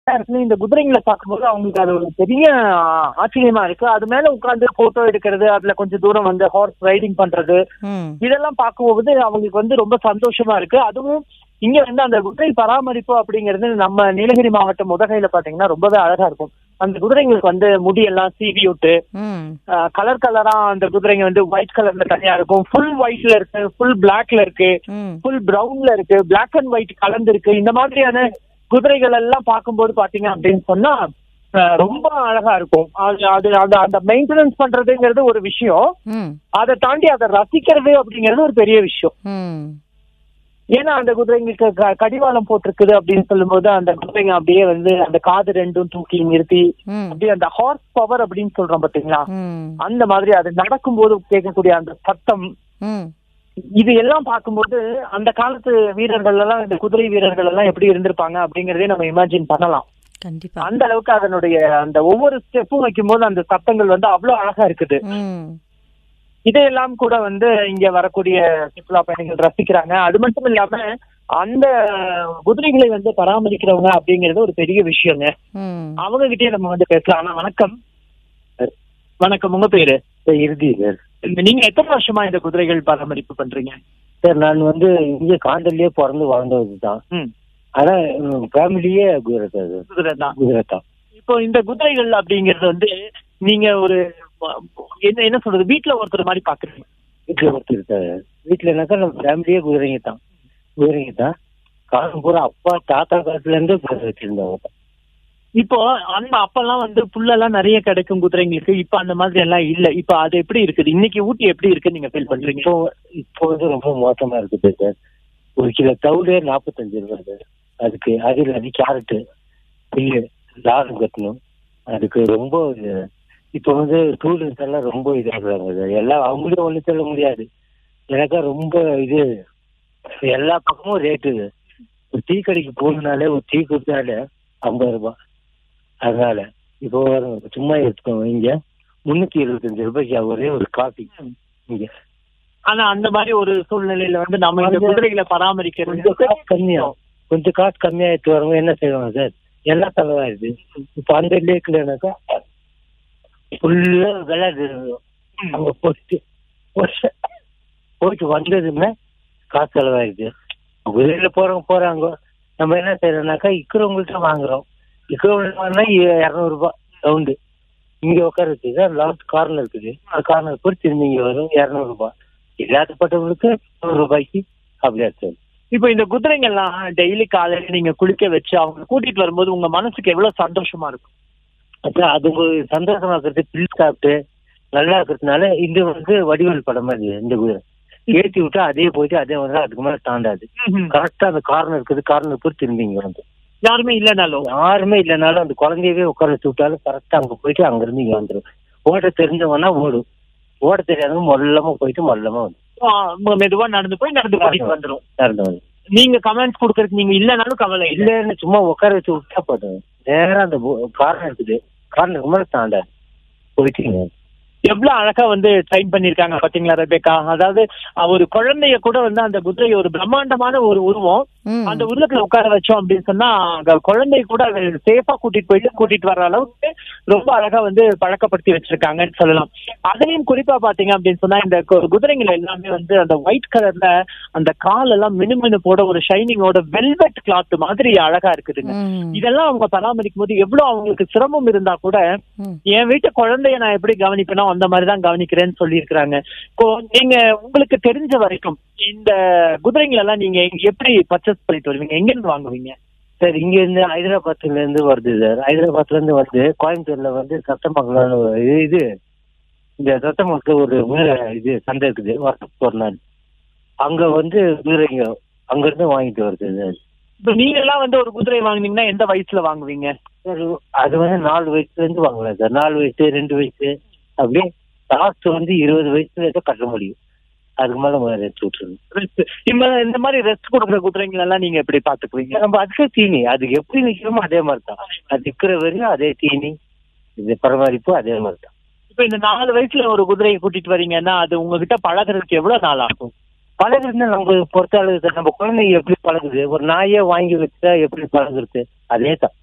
நேரத்துல இந்த குதிரைங்களை பார்க்கும்போது அவங்களுக்கு அது ஒரு பெரிய ஆ, ஆச்சரியமா இருக்கு அது மேல உட்கார்ந்து போட்டோ எடுக்கிறது அதுல கொஞ்சம் தூரம் வந்து ஹார்ஸ் ரைடிங் பண்றது ம் இதெல்லாம் பார்க்கும்போது அவங்களுக்கு வந்து ரொம்ப சந்தோஷமா இருக்கு அதுவும் இங்க வந்து அந்த குதிரை பராமரிப்பு அப்படிங்கிறது நம்ம நீலகிரி மாவட்டம் உதகையில பாத்தீங்கன்னா ரொம்பவே அழகா இருக்கும் அந்த குதிரைங்களுக்கு வந்து முடியெல்லாம் சீவி விட்டு ம் கலர் கலரா அந்த குதிரைங்க வந்து ஒயிட் கலர்ல தனியா இருக்கும் ஃபுல் ஒயிட்ல இருக்கு ஃபுல் பிளாக்ல இருக்கு ம் ஃபுல் பிரவுன்ல இருக்கு பிளாக் அண்ட் ஒயிட் கலந்து இருக்கு இந்த மாதிரியான குதிரைகள் எல்லாம் பார்க்கும்போது பாத்தீங்க அப்படின்னு சொன்னா அஹ், ரொம்ப அழகா இருக்கும் அது அது அந்த அந்த மெயின்டெனன்ஸ் பண்றதுங்கிறது ஒரு விஷயம் ம் அதை தாண்டி அதை ரசிக்கிறது அப்படிங்கிறது ஒரு பெரிய விஷயம் ம் ஏன்னா அந்த குதிரைங்களுக்கு க- கடிவாளம் போட்டிருக்குது அப்படின்னு சொல்லும்போது அந்த குதிரைங்க அப்படியே வந்து அந்த காது ரெண்டும் தூக்கி நிறுத்தி ம் அப்படியே அந்த ஹார்ஸ் பவர் அப்படின்னு சொல்றோம் பாத்தீங்களா ம் அந்த மாதிரி அது நடக்கும்போது கேட்கக்கூடிய அந்த சத்தம் ம் இது எல்லாம் பார்க்கும்போது அந்த காலத்து வீரர்கள் எல்லாம் இந்த குதிரை வீரர்கள் எல்லாம் எப்படி இருந்திருப்பாங்க அப்படிங்கறதே நம்ம இமேஜின் பண்ணலாம் கண்டிப்பா அந்த அளவுக்கு அதனுடைய அந்த ஒவ்வொரு ஸ்டெப்பும் வைக்கும்போது அந்த சத்தங்கள் வந்து அவ்வளவு அழகா இருக்குது ம் இதையெல்லாம் கூட வந்து இங்க வரக்கூடிய சுற்றுலா பயணிகள் ரசிக்கிறாங்க அது மட்டும் இல்லாம அந்த குதிரைகளை வந்து பராமரிக்கிறவங்க அப்படிங்கிறது ஒரு பெரிய விஷயங்க ம் அவங்க கிட்டயே நம்ம வந்து பேசலாம் ஆனா வணக்கம் வணக்கம் உங்க பேரு இறுதி சார் இந்த நீங்க எத்தனை வருஷமா இந்த குதிரைகள் பராமரிப்பு பண்றீங்க சார் நான் வந்து இங்கே காண்டல்லே பிறந்து வாழ்ந்தது தான் ம் ஆனா ஃபேமிலியே குதிரை சார் இது. குதிரை தான் குதிரை தான் இப்போ இந்த குதிரைகள் அப்படிங்கிறது வந்து நீங்க ஒரு என்ன என்ன சொல்றது வீட்ல ஒருத்தர் மாதிரி பாக்குறீங்க வீட்டில் ஒருத்தர் சார் வீட்டிலனாக்கா நம்ம ஃபேமிலியே குதிரைங்க தான் குதிரைங்க தான் காலம் பூரா அப்பா தாத்தா காலத்துல இருந்தே குதிரை வச்சிருந்தவங்க தான் இப்போ அந்த அப்பெல்லாம் வந்து புல்லெல்லாம் நிறைய கிடைக்கும் குதிரைங்களுக்கு இப்ப அந்த மாதிரி எல்லாம் இல்ல இப்ப அது எப்படி இருக்குது இன்னைக்கு ஊட்டி எப்படி இருக்கு நீங்க ஃபீல் பண்றீங்க இப்போ இப்போ வந்து ரொம்ப மோசமா இருக்குது சார் ஒரு கிலோ தவிடே நாற்பத்தஞ்சு ரூபாய் சார் அதுக்கு அது இல்லாத கேரட்டு புல்லு லாரம் கட்டணும் அதுக்கு ரொம்ப இது இப்போ வந்து ஸ்டூடெண்ட்ஸ் எல்லாம் ரொம்ப இதாகிறாங்க சார் எல்லாம் அவங்களும் ஒன்றும் சொல்ல முடியாது எனக்கா ரொம்ப இது எல்லா பக்கமும் ரேட்டு ஒரு டீ கடைக்கு போகணுனாலே ஒரு டீ கொடுத்தாலே ஐம்பது ரூபாய் அதனால இப்போ பாருங்க, சும்மா எடுத்துக்கோங்க இங்க முன்னூத்தி எழுபத்தஞ்சு ரூபாய்க்கு ஒரே ஒரு காஃபி இங்க ஆனா அந்த மாதிரி ஒரு சூழ்நிலையில வந்து நம்ம இந்த குதிரைகளை பராமரிக்கிறது கொஞ்சம் காசு கம்மியா கொஞ்சம் காசு கம்மியா எடுத்து வரவங்க என்ன செய்வாங்க சார் எல்லாம் செலவாயிருது இப்ப அந்த லேக்லனாக்கா ஃபுல்லா விளையாடு அங்க போயிட்டு போயிட்டு- போயிட்டு வந்ததுமே காசு செலவாயிருது குதிரையில போறவங்க போறாங்க நம்ம என்ன செய்யறோம்னாக்கா இருக்கிறவங்கள்ட்ட வாங்குறோம் இருக்கிறவங்கள்ட்ட வாங்கினா இரநூறுபா ரவுண்டு இங்க உட்கார வச்சுக்கா லாஸ்ட் கார்னர் இருக்குது அந்த கார்னர் போய் திரும்பி இங்க வரும் இரநூறுபா இல்லாதப்பட்டவங்களுக்கு நூறு ரூபாய்க்கு அப்படி எடுத்து இப்போ இந்த குதிரைங்கெல்லாம் டெய்லி காலையில நீங்க குளிக்க வச்சு அவங்க கூட்டிட்டு வரும்போது உங்க மனசுக்கு எவ்வளவு சந்தோஷமா இருக்கும் அப்புறம் அது ஒரு சந்தோஷமா இருக்கிறது பில் சாப்பிட்டு நல்லா இருக்கிறதுனால இது வந்து வடிவேல் படம் மாதிரி இந்த குதிரை ஏற்றி விட்டா அதே போயிட்டு அதே வந்து அதுக்கு மேல தாண்டாது கரெக்டா அந்த கார்னர் இருக்குது கார்னர் போய் திரும்பி இங்க வந்து யாருமே இல்லைனாலும் யாருமே இல்லைனாலும் அந்த குழந்தையவே உட்கார வச்சு விட்டாலும் கரெக்டா அங்க போயிட்டு அங்க இருந்து இங்க வந்துடும் ஓட தெரிஞ்சவனா ஓடும் ஓட தெரியாதவங்க மொல்லமா போயிட்டு மொல்லமா வந்து ஆ, மெதுவா நடந்து போய் நடந்து கூட்டிட்டு வந்துரும் நடந்து வந்து நீங்க கமெண்ட்ஸ் கொடுக்கறதுக்கு நீங்க இல்லைனாலும் கவலை இல்ல இல்லைன்னு சும்மா உட்கார வச்சு விட்டா போதும் நேரா அந்த கார்னர் இருக்குது கார்னருக்கு மேல தாண்டாது போயிட்டு இங்க வந்து. எவ்வளவு அழகா வந்து ட்ரைன் பண்ணிருக்காங்க பாத்தீங்களா ரெபேக்கா அதாவது அஹ், ஒரு குழந்தைய கூட வந்து அந்த குதிரை ஒரு பிரம்மாண்டமான ஒரு உருவம் ம் அந்த உருவத்துல உட்கார வச்சோம் அப்படின்னு சொன்னா அந்த குழந்தைய கூட சேஃபா கூட்டிட்டு போயிட்டு கூட்டிட்டு வர அளவுக்கு ரொம்ப அழகா வந்து பழக்கப்படுத்தி வச்சிருக்காங்கன்னு சொல்லலாம் அதுலயும் குறிப்பா பாத்தீங்க அப்படின்னு சொன்னா இந்த கு- குதிரைகள் எல்லாமே வந்து அந்த ஒயிட் கலர்ல அந்த கால் எல்லாம் மினுமினு போட ஒரு ஷைனிங்கோட வெல்வெட் கிளாத் மாதிரி அழகா இருக்குதுங்க ம் இதெல்லாம் அவங்க பராமரிக்கும் போது எவ்வளவு அவங்களுக்கு சிரமம் இருந்தா கூட ம் என் வீட்டு குழந்தைய நான் எப்படி கவனிப்பேனோ அந்த மாதிரி தான் கவனிக்கிறேன்னு சொல்லியிருக்கிறாங்க கொ- நீங்க உங்களுக்கு தெரிஞ்ச வரைக்கும் இந்த குதிரைகள் எல்லாம் நீங்க எப்படி பர்ச்சேஸ் பண்ணிட்டு வருவீங்க எங்க இருந்து வாங்குவீங்க சார் இங்க இருந்து ஹைதராபாத்ல இருந்து வருது சார் ஹைதராபாத்ல இருந்து வந்து கோயம்புத்தூர்ல வந்து சத்தமங்கலம் இது இது இந்த சத்தமங்கலத்துல ஒரு வீர- இது சந்தை இருக்குது வருஷத்துக்கு ஒரு நாள் அங்க வந்து வீரங்க அங்க இருந்து வாங்கிட்டு வருது சார் இப்ப நீங்க எல்லாம் வந்து ஒரு குதிரை வாங்குனீங்கன்னா எந்த வயசுல வாங்குவீங்க சார் அது வந்து நாலு வயசுல இருந்து வாங்கலாம் சார் நாலு வயசு ரெண்டு வயசு அப்படியே லாஸ்ட் வந்து இருபது வயசுல ஏதோ கட்ட முடியும் அதுக்கு மேல முதல்ல எடுத்து விட்டுருங்க ரெஸ்ட் இந்த இந்த மாதிரி ரெஸ்ட் கொடுக்குற குதிரைகள் எல்லாம் நீங்க எப்படி பாத்துக்குவீங்க நம்ம அதுக்கே தீனி அதுக்கு எப்படி நிக்கிறோமோ அதே மாதிரி தான் அது நிக்கிற வரையும் அதே தீனி இது பராமரிப்பு அதே மாதிரி தான் இப்ப இந்த நாலு வயசுல ஒரு குதிரையை கூட்டிட்டு வரீங்கன்னா அது உங்ககிட்ட பழகுறதுக்கு எவ்வளவு நாள் ஆகும் பழகுறது நம்ம பொறுத்த அளவு சார் நம்ம குழந்தைங்க எப்படி பழகுது ஒரு நாயே வாங்கி வச்சா எப்படி பழகுறது அதே தான்